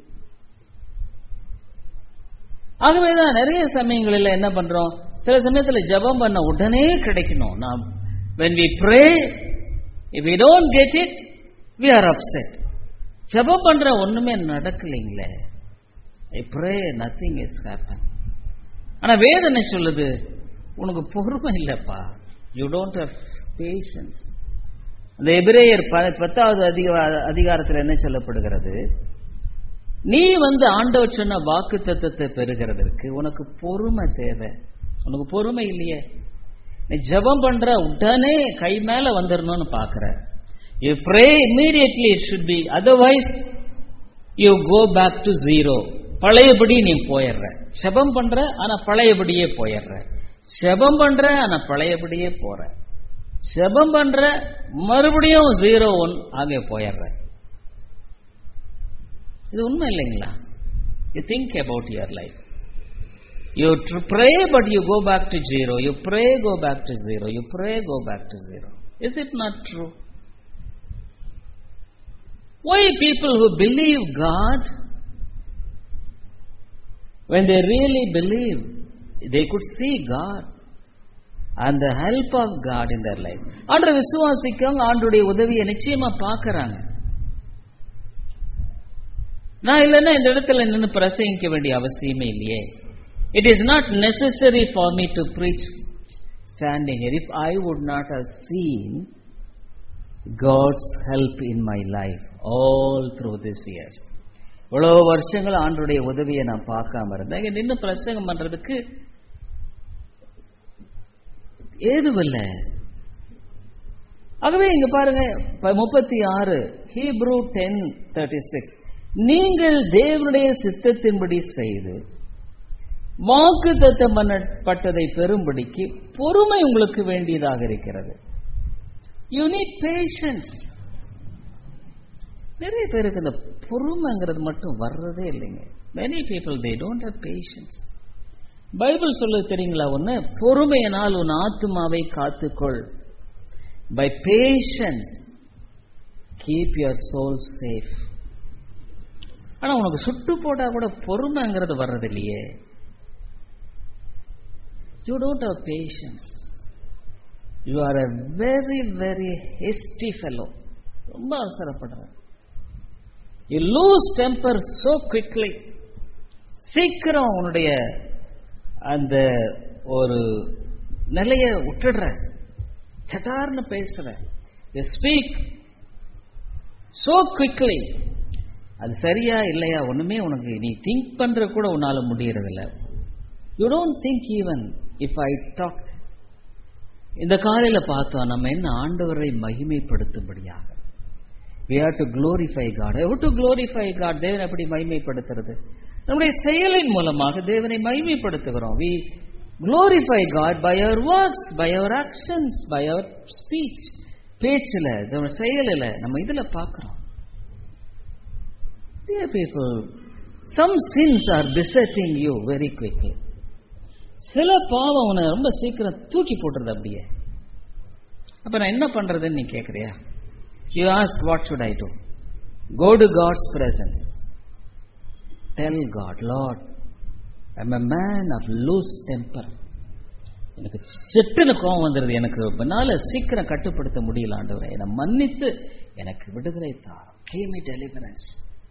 ஆகவேதான் நிறைய சமயங்களில் என்ன பண்றோம் சில சமயத்துல ஜெபம் பண்ண உடனே கிடைக்கணும் நாம் when we pray if we don't get it we are upset ஜெபம் பண்ற ஒண்ணுமே நடக்கலைங்களே I pray nothing is happen ஆனா வேதனை சொல்லுது உனக்கு பொறுமை இல்லப்பா யூ டோன்ட் ஹவ் பேஷன்ஸ் அந்த எபிரேயர் ப- பத்தாவது அதிக அதிகாரத்தில் என்ன சொல்லப்படுகிறது நீ வந்து ஆண்டவர் சொன்ன வாக்கு தத்துவத்தை பெறுகிறதற்கு உனக்கு பொறுமை தேவை உனக்கு பொறுமை இல்லையே நீ ஜெபம் பண்ற உடனே கை மேல வந்துடணும்னு பாக்குற you pray immediately it should be otherwise you go back to zero பழையபடி நீ போயிடுற ஜெபம் பண்ற ஆனா பழையபடியே போயிடுற ஜெபம் பண்ற ஆனா பழையபடியே போற ஜெபம் பண்ற மறுபடியும் ஜீரோ ஒன் ஆக போயிடுற இது உண்மை இல்லைங்களா You think about your life. You tr- pray, but you go back to zero. You pray, go back to zero. You pray, go back to zero. Is it not true? Why people who believe God, when they really believe, they could see God and the help of God in their life. ஆண்டு விசுவாசிக்கவங்க ஆண்டுடைய உதவியை நிச்சயமா பார்க்கறாங்க நான் இல்லைன்னா இந்த இடத்துல நின்று பிரசங்கிக்க வேண்டிய அவசியமே இல்லையே it is not necessary for me to preach standing if I would not have seen God's help in my life all through this years இவ்வளோ வருஷங்கள் ஆண்டுடைய உதவியை நான் பார்க்காம இருந்தேன் இங்க நின்று பிரசங்கம் பண்றதுக்கு ஏதுவில்லை ஆகவே இங்க பாருங்க முப்பத்தி ஆறு ஹீப்ரூ டென் தேர்ட்டி சிக்ஸ் நீங்கள் தேவனுடைய சித்தத்தின்படி செய்து வாக்கு தத்தம் பண்ணப்பட்டதை பெறும்படிக்கு பொறுமை உங்களுக்கு வேண்டியதாக இருக்கிறது யூ நீட் பேஷன்ஸ் நிறைய பேருக்கு இந்த பொறுமைங்கிறது மட்டும் வர்றதே இல்லைங்க many people they don't have patience Bible சொல்ல தெரியுங்களா ஒன்று பொறுமையினால் உன் ஆத்துமாவை காத்துக்கொள் by patience keep your soul safe ஆனா உனக்கு சுட்டு போட்டா கூட பொறுமைங்கிறது வர்றது இல்லையே you don't have patience you are a very very hasty fellow ரொம்ப அவசரப்படுற you lose temper so quickly சீக்கிரம் உன்னுடைய அந்த ஒரு நிலையை விட்டுடுற சட்டார்னு பேசுற யூ ஸ்பீக் சோ குவிக்லி அது சரியா இல்லையா ஒண்ணுமே உனக்கு நீ திங்க் பண்ற கூட உன்னால முடியறதில்ல you don't think even if I talk இந்த காலையில பார்த்தோம் நம்ம என்ன ஆண்டவரை மகிமைப்படுத்தும்படியாக we have to glorify God how to glorify God தேவனை எப்படி மகிமைப்படுத்துறது நம்முடைய செயலின் மூலமாக தேவனை மகிமைப்படுத்துகிறோம் we glorify God by our works by our actions by our speech பேச்சில் நம்ம செயலில் நம்ம இதுல பார்க்கிறோம் Dear people, some sins are besetting you very quickly. சில பாவம் உன்னை ரொம்ப சீக்கிரம் தூக்கி போட்டுருது அப்படியே அப்ப நான் என்ன பண்றதுன்னு நீ கேட்கறியா you ask what should I do go to God's presence tell God Lord I'm a man of lose temper எனக்கு செட்டுன்னு கோவம் வந்துடுது எனக்கு என்னால் சீக்கிரம் கட்டுப்படுத்த முடியல ஆண்டவரை என்னை மன்னித்து எனக்கு விடுதலை தாரம் gave me deliverance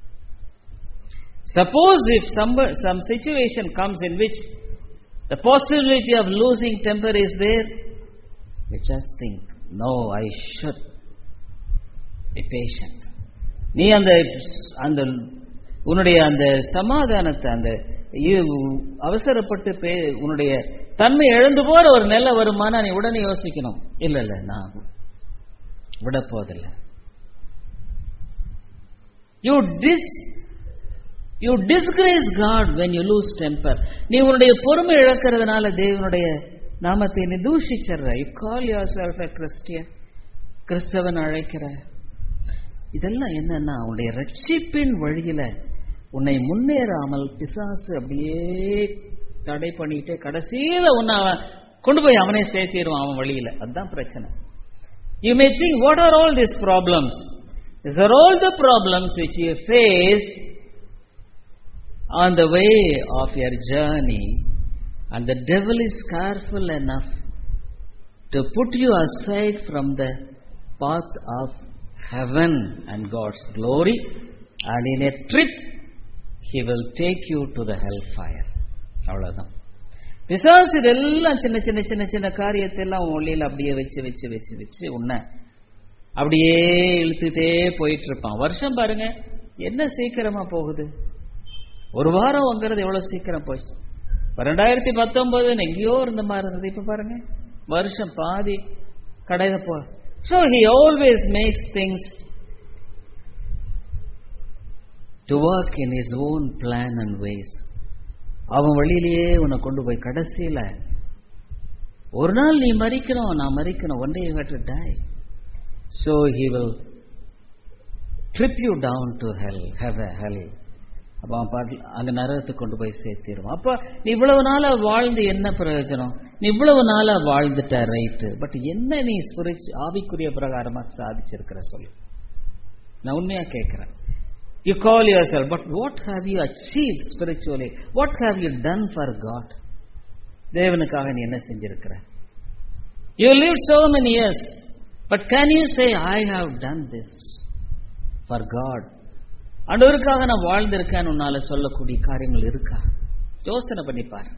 Suppose if some, some situation comes in which the possibility of losing temper is there, we just think, no, I should be patient. நீ அந்த அந்த உன்னுடைய அந்த சமாதானத்தை அந்த இ- அவசரப்பட்டு பே உன்னுடைய தன்மை இழந்து போற ஒரு நிலை வருமானா நீ உடனே யோசிக்கணும் இல்ல இல்ல நான் விட போதில்லை you dis you disgrace God when you lose temper நீ உன்னுடைய பொறுமை இழக்கிறதுனால தேவனுடைய நாமத்தை நீ தூஷிச்சிடுற you call yourself a Christian கிறிஸ்தவன் அழைக்கிற இதெல்லாம் என்னன்னா உன்னுடைய ரட்சிப்பின் வழியில உன்னை முன்னேறாமல் பிசாசு அப்படியே தடை பண்ணிட்டு கடைசியில உன்னை அவன் கொண்டு போய் அவனே சேர்த்திடுவான் அவன் வழியில அதுதான் பிரச்சனை you may think what are all this problems is are all the problems which you face on the way of your journey, and the devil is careful enough to put you aside from the path of heaven and God's glory, and in a trip, he will take you to the hellfire. அவ்வளவுதான் பிசாசு இதெல்லாம் சின்ன சின்ன சின்ன சின்ன காரியத்தை எல்லாம் உன் ஒளியில் அப்படியே வச்சு வச்சு வச்சு வச்சு உன்னை அப்படியே இழுத்துட்டே போயிட்டு இருப்பான் வருஷம் பாருங்க என்ன சீக்கிரமா போகுது ஒரு வாரம் வாங்குறது எவ்வளவு சீக்கிரம் போச்சு இப்ப ரெண்டாயிரத்தி பத்தொன்பது எங்கேயோ இருந்த மாதிரி இருந்தது இப்ப பாருங்க வருஷம் பாதி கடையில போ so he always makes things to work in his own plan and ways அவன் வழியிலேயே உன்னை கொண்டு போய் கடைசியில ஒரு நாள் நீ மறிக்கணும் நான் மறிக்கணும் one day you had to die so he will trip you down to hell have a hell அப்ப அவன் பாட்டு அங்க நரகத்துக்கு கொண்டு போய் சேர்த்திருவான் அப்ப நீ இவ்வளவு நாளா வாழ்ந்து என்ன பிரயோஜனம் நீ இவ்வளவு நாளா வாழ்ந்துட்ட ரைட்டு பட் என்ன நீ ஸ்பிரிச்சு ஆவிக்குரிய பிரகாரமா சாதிச்சிருக்கிற சொல்லு நான் உண்மையா கேட்கிறேன் you call yourself but what have you achieve spiritually what have you done for God தேவனுக்காக நீ என்ன செஞ்சிருக்கிற you live so many years but can you say I have done this for God ஆண்டவருக்காக நான் வாழ்ந்திருக்கேன்னு உன்னால சொல்லக்கூடிய காரியங்கள் இருக்கா யோசனை பண்ணிப்பார்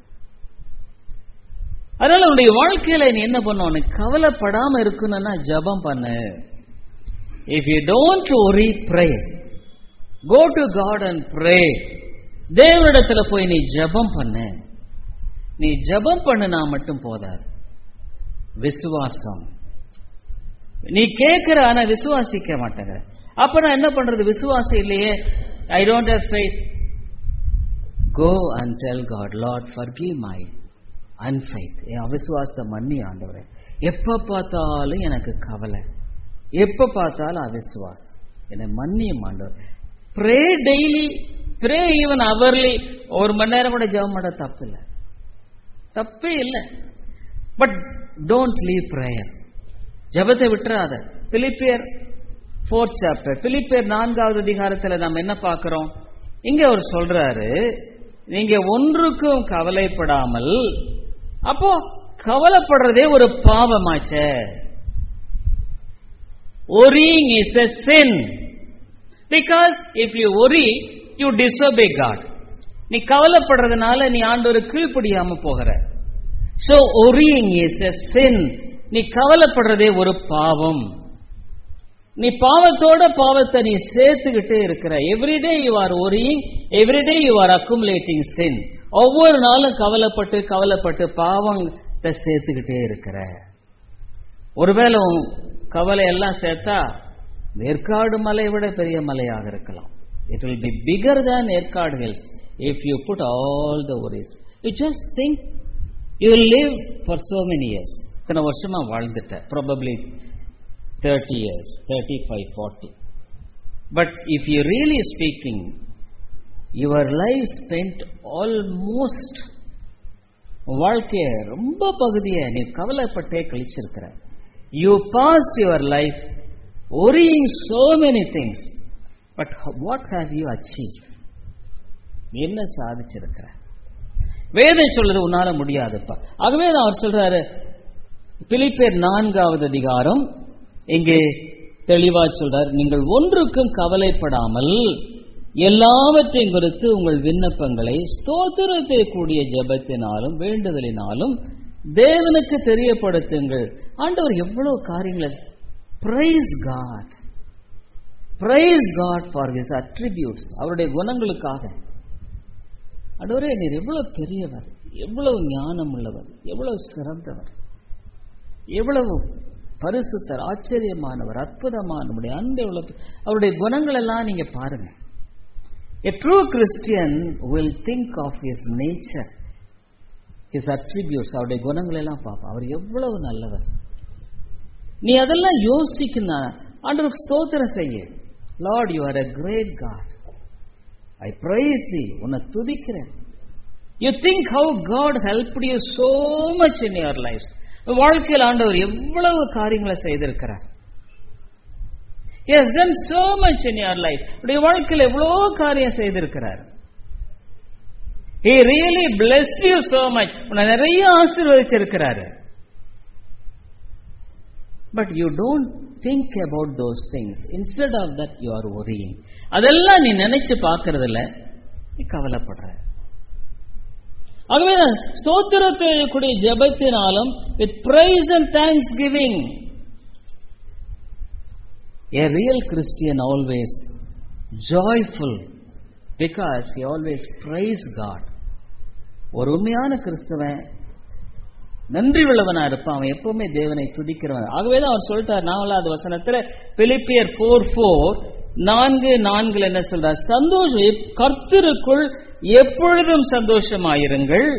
அதனால உன்னுடைய வாழ்க்கையில நீ என்ன பண்ணணும் கவலைப்படாம இருக்கணும்னா ஜபம் பண்ணு if you don't worry pray go to God and pray தேவனிடத்துல போய் நீ ஜபம் பண்ணு நீ ஜபம் பண்ணுனா மட்டும் போதாது விசுவாசம் நீ கேட்கிற ஆனா விசுவாசிக்க மாட்டேங்க அப்ப நான் என்ன பண்றது விசுவாசம் இல்லையே I don't have faith go and tell God Lord forgive my unfaith என் அவிசுவாசத்தை மன்னி ஆண்டவரே எப்ப பார்த்தாலும் எனக்கு கவலை எப்ப பார்த்தாலும் அவிசுவாசம் என்னை மன்னியும் ஆண்டவர் pray daily pray even hourly ஒரு மணி நேரம் கூட ஜெபம் பண்ண தப்பு இல்லை தப்பே இல்லை பட் டோன்ட் லீவ் ப்ரேயர் ஜபத்தை விட்டுறாத பிலிப்பியர் ஃபோர்த் சாப்டர் பிலிப்பியர் நான்காவது அதிகாரத்தில் நாம் என்ன பார்க்கிறோம் இங்க அவர் சொல்றாரு நீங்க ஒன்றுக்கும் கவலைப்படாமல் அப்போ கவலைப்படுறதே ஒரு பாவமாச்சே worrying is a sin because if you worry you disobey God நீ கவலைப்படுறதுனால நீ ஆண்டவர் கீழ்ப்படியாம போகிற so worrying is a sin நீ கவலைப்படுறதே ஒரு பாவம் நீ பாவத்தோட பாவத்தை நீ சேர்த்துக்கிட்டே இருக்கிற everyday you are worrying everyday you are accumulating sin ஒவ்வொரு நாளும் கவலைப்பட்டு கவலைப்பட்டு பாவத்தை சேர்த்துக்கிட்டே இருக்கிற ஒருவேளை உன் கவலை எல்லாம் சேர்த்தா ஏற்காடு மலை விட பெரிய மலையாக இருக்கலாம் it will be bigger than Yercaud hills if you put all the worries you just think you live for so many years இத்தனை வருஷமா வாழ்ந்துட்ட probably thirty years thirty five forty but if you really speaking your life spend almost வாழ்க்கைய ரொம்ப பகுதியை நீ கவலைப்பட்டே கழிச்சிருக்கிற you past your life worrying so many things but what have you achieve நீ என்ன சாதிச்சிருக்கிற வேதம் சொல்றது உன்னால முடியாதுப்பா ஆகவே தான் அவர் சொல்றாரு பிலிப்பேர் நான்காவது அதிகாரம் இங்கே தெளிவா சொல்றார் நீங்கள் ஒன்றுக்கும் கவலைப்படாமல் எல்லாவற்றையும் குறித்து உங்கள் விண்ணப்பங்களை ஸ்தோத்திரத்தை கூடிய ஜெபத்தினாலும் வேண்டுதலினாலும் தேவனுக்கு தெரியப்படுத்துங்கள் ஆண்டவர் எவ்வளவு காரியங்களை praise God praise God for his attributes அவருடைய குணங்களுக்காக ஆண்டவரே நீர் எவ்வளவு பெரியவர் எவ்வளவு ஞானம் உள்ளவர் எவ்வளவு சிறந்தவர் எவ்வளவு பரிசுத்தர் ஆச்சரியமானவர் அற்புதமானவருடைய அன்பு எவ்வளவு அவருடைய குணங்கள் எல்லாம் நீங்க பாருங்க A true Christian will think of his nature, his attributes, அவருடைய குணங்கள் எல்லாம் பார்ப்பான் அவர் எவ்வளவு நல்லவர் நீ அதெல்லாம் யோசிக்கணும் ஆண்டவருக்கு ஸ்தோத்திரம் செய்ய Lord you are a great God I praise thee உன்னை துதிக்கிறேன் you think how God help you so much in your life வாழ்க்கையில் ஆண்டவர் எவ்வளவு காரியங்களை செய்திருக்கிறார் He has done so much in your life. உடைய வாழ்க்கையில் எவ்வளோ காரியம் செய்திருக்கிறார் He really blessed you so much. உன்னை நிறைய ஆசீர்வதிச்சிருக்கிறாரு but you don't think about those things instead of that you are worrying அதெல்லாம் நீ நினைச்சு பார்க்கறதில்ல நீ கவலைப்படுற ஆகவே ஸ்தோத்திரத்தை கூடிய ஜபத்தினாலும் with praise and thanksgiving A real Christian always joyful because he always praise God. ஒரு உண்மையான கிறிஸ்தவன் நன்றி உள்ளவனா இருப்பான் அவன் எப்பவுமே தேவனை துதிக்கிறவன் ஆகவே தான் அவர் சொல்லிட்டார் நாலாவது வசனத்துல பிலிப்பியர் போர் போர் நான்கு நான்குல என்ன சொல்றார் சந்தோஷம் கர்த்தருக்குள் எப்பொழுதும் சந்தோஷமாயிருங்கள்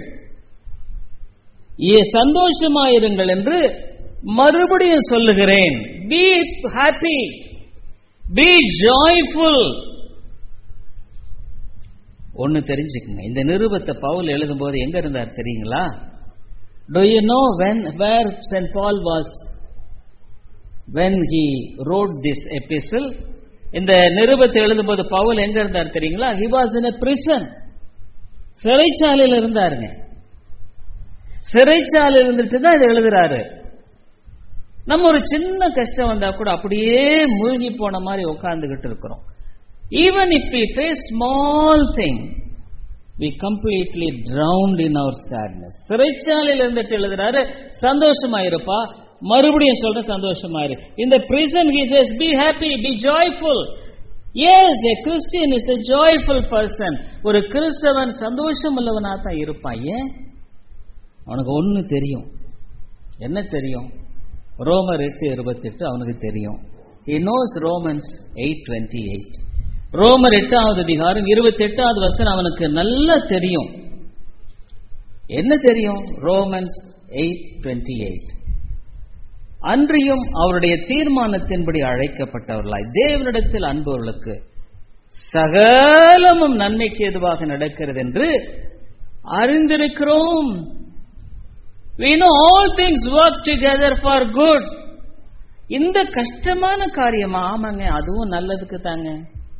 சந்தோஷமாயிருங்கள் என்று மறுபடியும் சொல்லுகிறேன் பி ஹாப்பி பி ஜாய்ஃபுல் ஒன்னு தெரிஞ்சுக்குங்க இந்த நிருபத்தை பவுல் எழுதும்போது எங்க இருந்தார் தெரியுங்களா do you know when where st paul was when he wrote this epistle இந்த நிருபத்தை எழுதும்போது பவுல் எங்க இருந்தார் தெரியுங்களா he was in a prison சிறைச்சாலையில் இருந்தாருங்க சிறைச்சாலையில் இருந்துட்டு தான் இதை எழுதுறாரு நம்ம ஒரு சின்ன கஷ்டம் வந்தா கூட அப்படியே மூழ்கி போன மாதிரி உட்கார்ந்துகிட்டு இருக்கிறோம் even if we face small thing we completely drowned in our sadness சிறைச்சாலையில் இருந்துட்டு எழுதுறாரு சந்தோஷமா இருப்பா மறுபடியும் சொல்ற சந்தோஷமா இரு இந்த prison he says be happy be joyful yes a christian is a joyful person ஒரு கிறிஸ்தவன் சந்தோஷம் உள்ளவனா தான் இருப்பான் ஏன் அவனுக்கு ஒண்ணு தெரியும் என்ன தெரியும் ரோமர் எட்டு இருபத்தெட்டு அவனுக்கு தெரியும் he knows Romans eight twenty eight ரோமர் எட்டாவது அதிகாரம் இருபத்தி எட்டாவது வசனம் அவனுக்கு நல்லா தெரியும் என்ன தெரியும் ரோமன்ஸ் எயிட் டுவெண்ட்டி எயிட் அன்றியும் அவருடைய தீர்மானத்தின்படி அழைக்கப்பட்டவர்களாய் தேவனிடத்தில் அன்பவர்களுக்கு சகலமும் நன்மைக்கு எதுவாக நடக்கிறது என்று அறிந்திருக்கிறோம் we know all things work together for good இந்த கஷ்டமான காரியமா ஆமாங்க அதுவும் நல்லதுக்கு தாங்க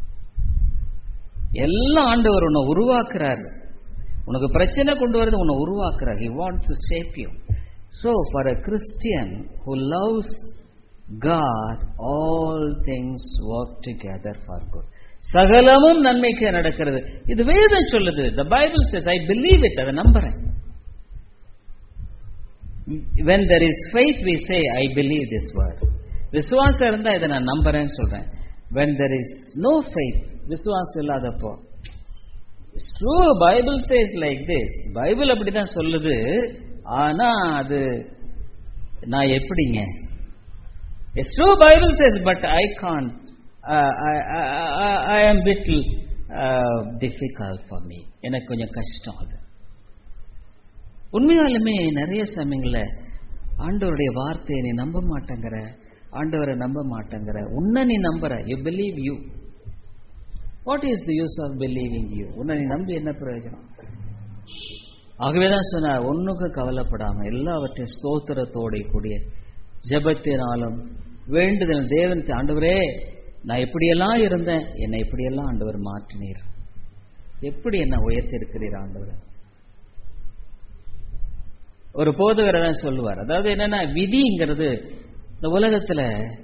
எல்லாம் ஆண்டவர் உன்னை உருவாக்குறாரு உனக்கு பிரச்சனை கொண்டு வரது உன்னை உருவாக்குறார் he wants to shape you so for a christian who loves god all things work together for good சகலமும் நன்மைக்கு நடக்கிறது இது வேதம் சொல்லுது the bible says i believe it அதை நம்புறேன் when there is faith we say i believe this word விசுவாசம் இருந்தா இதை நான் நம்புறேன்னு சொல்றேன் when there is no faith விசுவாசம் இல்லாதப்போ it's true Bible says like this Bible அப்படிதான் சொல்லுது ஆனா அது நான் எப்படிங்க it's true Bible says but I can't I am little difficult for me எனக்கு கொஞ்சம் கஷ்டம் அது உண்மையாலுமே நிறைய சமயங்களில் ஆண்டவருடைய வார்த்தையை நீ நம்ப மாட்டேங்கிற ஆண்டவரை நம்ப மாட்டேங்கிற உன்னை நீ நம்புற you believe you what is the use of believing you உன்னை நீ நம்பி என்ன பிரயோஜனம் ஆகவே தான் சொன்னார் ஒன்றுக்கு கவலைப்படாம எல்லாவற்றையும் ஸ்தோத்திரத்தோட கூடிய ஜெபத்தினாலும் வேண்டுதல் தேவன் ஆண்டவரே நான் எப்படியெல்லாம் இருந்தேன் என்னை எப்படியெல்லாம் ஆண்டவர் மாற்றினீர் எப்படி என்ன உயர்த்தி இருக்கிறீர் ஆண்டவர் ஒரு போதகரை தான் சொல்லுவார் அதாவது என்னன்னா விதிங்கிறது இந்த உலகத்துல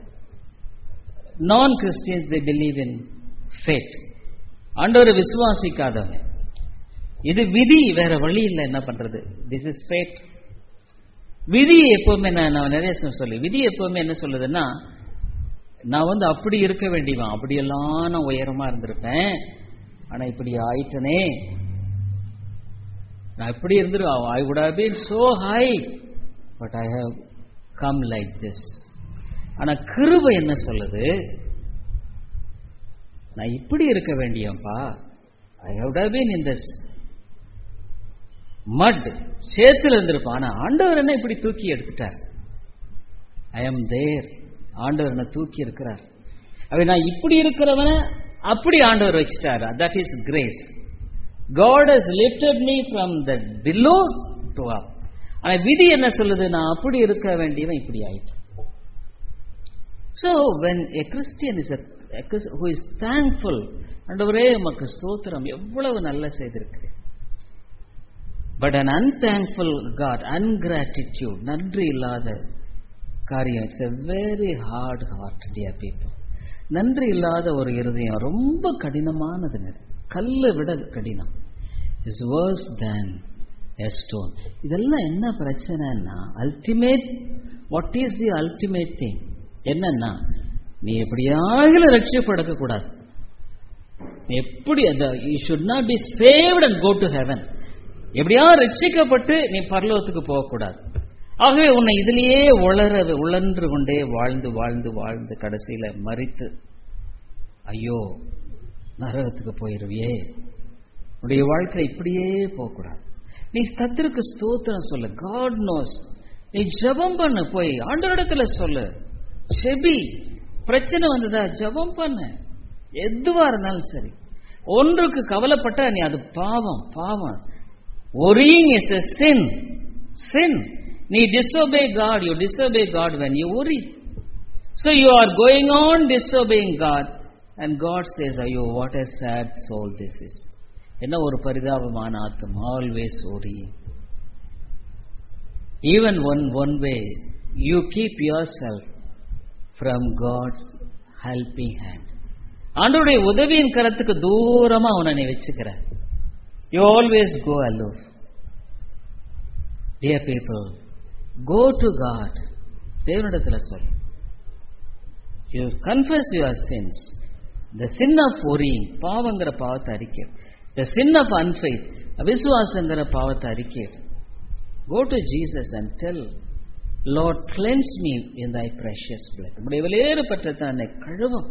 நான் Christians they believe in fate ஆண்டவரை விசுவாசிக்காதவங்க இது விதி வேற வழி இல்லை என்ன பண்றது திஸ் இஸ் ஃபேட் விதி எப்பவுமே நான் நான் நிறைய சமயம் சொல்லி விதி எப்பவுமே என்ன சொல்லுதுன்னா நான் வந்து அப்படி இருக்க வேண்டியவன் அப்படியெல்லாம் நான் உயரமா இருந்திருப்பேன் ஆனா இப்படி ஆயிட்டனே நான் இப்படி இருந்துருவேன் I would have been so high but I have come like this ஆனா கிருபை என்ன சொல்லுது நான் இப்படி இருக்க வேண்டியப்பா I have been in this mud சேத்துல இருந்திருப்பான் ஆனா ஆண்டவர் என்ன இப்படி தூக்கி எடுத்துட்டார் ஐ எம் தேர் ஆண்டவர் என்ன தூக்கி இருக்கிறார் அவ நான் இப்படி இருக்கிறவன அப்படி ஆண்டவர் வச்சிட்டார் that is grace God has lifted me from the below to up ஆனா விதி என்ன சொல்லுது நான் அப்படி இருக்க வேண்டியவன் இப்படி ஆயிட்டேன் so when a Christian is who is thankful ஆண்டவரே உமக்கு ஸ்தோத்திரம் எவ்வளவு நல்ல செய்திருக்கு but un unthankful God ungratitude நன்றி இல்லாத காரியம் it's a very hard heart dear people நன்றி இல்லாத ஒரு இருதயம் ரொம்ப கடினமானதுங்க கல்லை விட கடினம் is worse than a stone இதெல்லாம் என்ன பிரச்சனைன்னா ultimate what is the ultimate thing என்னன்னா நீ எப்படியாகிலும் ரட்சிப்படக்க கூடாது எப்படி அந்த you should not be saved and go to heaven எப்படியா ரட்சிக்கப்பட்டு நீ பரலோகத்துக்கு போகக்கூடாது ஆகவே உன்னை இதிலேயே உளர உழன்று கொண்டே வாழ்ந்து வாழ்ந்து வாழ்ந்து கடைசியில மறித்து ஐயோ நரகத்துக்கு போயிருவியே உன்னுடைய வாழ்க்கை இப்படியே போகக்கூடாது நீ கத்திற்கு ஸ்தோத்திரம் சொல்லு காட் நோஸ் நீ ஜபம் பண்ணு போய் ஆண்டவரிடத்துல சொல்லு செபி பிரச்சனை வந்ததா ஜபம் பண்ணு எதுவா இருந்தாலும் சரி ஒன்றுக்கு கவலைப்பட்ட நீ அது பாவம் பாவம் worrying is a sin sin நீ disobey god you disobey god when you worry so you are going on disobeying god and god says ஐயோ what a sad soul this is என்ன ஒரு பரிதாபமான ஆத்மா always worrying even one one way you keep yourself from god's helping hand ஆண்டவருடைய உதவியின் கரத்துக்கு தூரமா அவனை நீ வச்சுக்கிற you always go aloof dear people go to god தேவனிடத்துல சொல் you confess your sins the sin of worrying பாவங்கிற பாவத்தை அறிக்கை த சின் ஆஃப் அன்ஃபெய்த் அவிசுவாசங்கிற பாவத்தை அறிக்கை go to Jesus and tell Lord cleanse me in thy precious blood நம்முடைய விலையேறப்பட்ட என்னை கழுவும்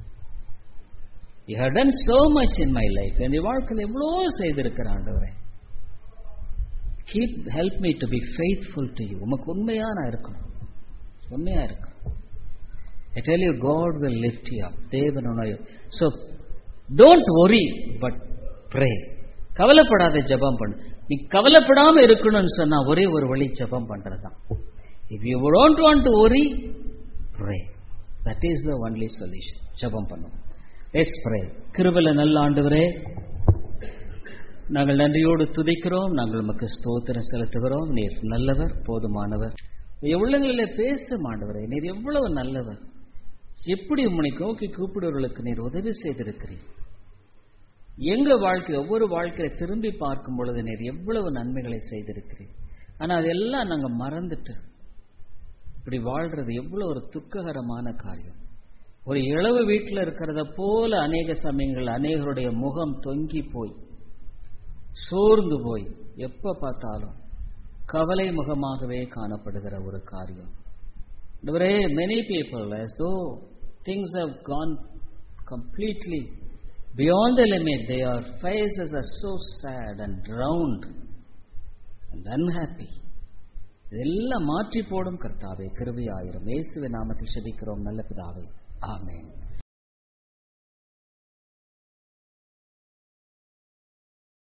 you have done so much in my life என்னுடைய வாழ்க்கையில் எவ்வளோ செய்திருக்கிற ஆண்டவரே keep help me to be faithful to you உமக்கு உண்மையா நான் இருக்கணும் உண்மையா இருக்கணும் I tell you, God will lift you up. தேவன் உன்னை So, don't worry, but pray. கவலைப்படாத ஜெபம் பண்ணு நீ கவலைப்படாம இருக்கணும்னு சொன்னா ஒரே ஒரு வழி ஜெபம் பண்றதுதான் if you don't want to worry pray that is the only solution ஜெபம் பண்ணும் எஸ் ப்ரே கிருபல நல்ல ஆண்டவரே நாங்கள் நன்றியோடு துதிக்கிறோம் நாங்கள் உமக்கு ஸ்தோத்திரம் செலுத்துகிறோம் நீர் நல்லவர் போதுமானவர் என் உள்ளங்களிலே பேச மாண்டவரே நீர் எவ்வளவு நல்லவர் எப்படி உம்மை நோக்கி கூப்பிடுவர்களுக்கு நீர் உதவி செய்திருக்கிறீர் எங்க வாழ்க்கை ஒவ்வொரு வாழ்க்கையை திரும்பி பார்க்கும் பொழுது நீர் எவ்வளவு நன்மைகளை செய்திருக்கிறீர் ஆனா அதெல்லாம் நாங்க மறந்துட்டு இப்படி வாழ்றது எவ்வளவு ஒரு துக்ககரமான காரியம் ஒரு இளவு வீட்டில் இருக்கிறத போல அநேக சமயங்கள் அநேகருடைய முகம் தொங்கி போய் சோர்ந்து போய் எப்ப பார்த்தாலும் கவலை முகமாகவே காணப்படுகிற ஒரு காரியம் இவரே many people as though things have gone completely beyond the limit their faces are so sad and round and unhappy இதெல்லாம் மாற்றி போடும் கர்த்தாவே கிருபை ஆயிரம் இயேசுவின் நாமத்தில் செபிக்கிறோம் நல்ல பிதாவே ஆமென்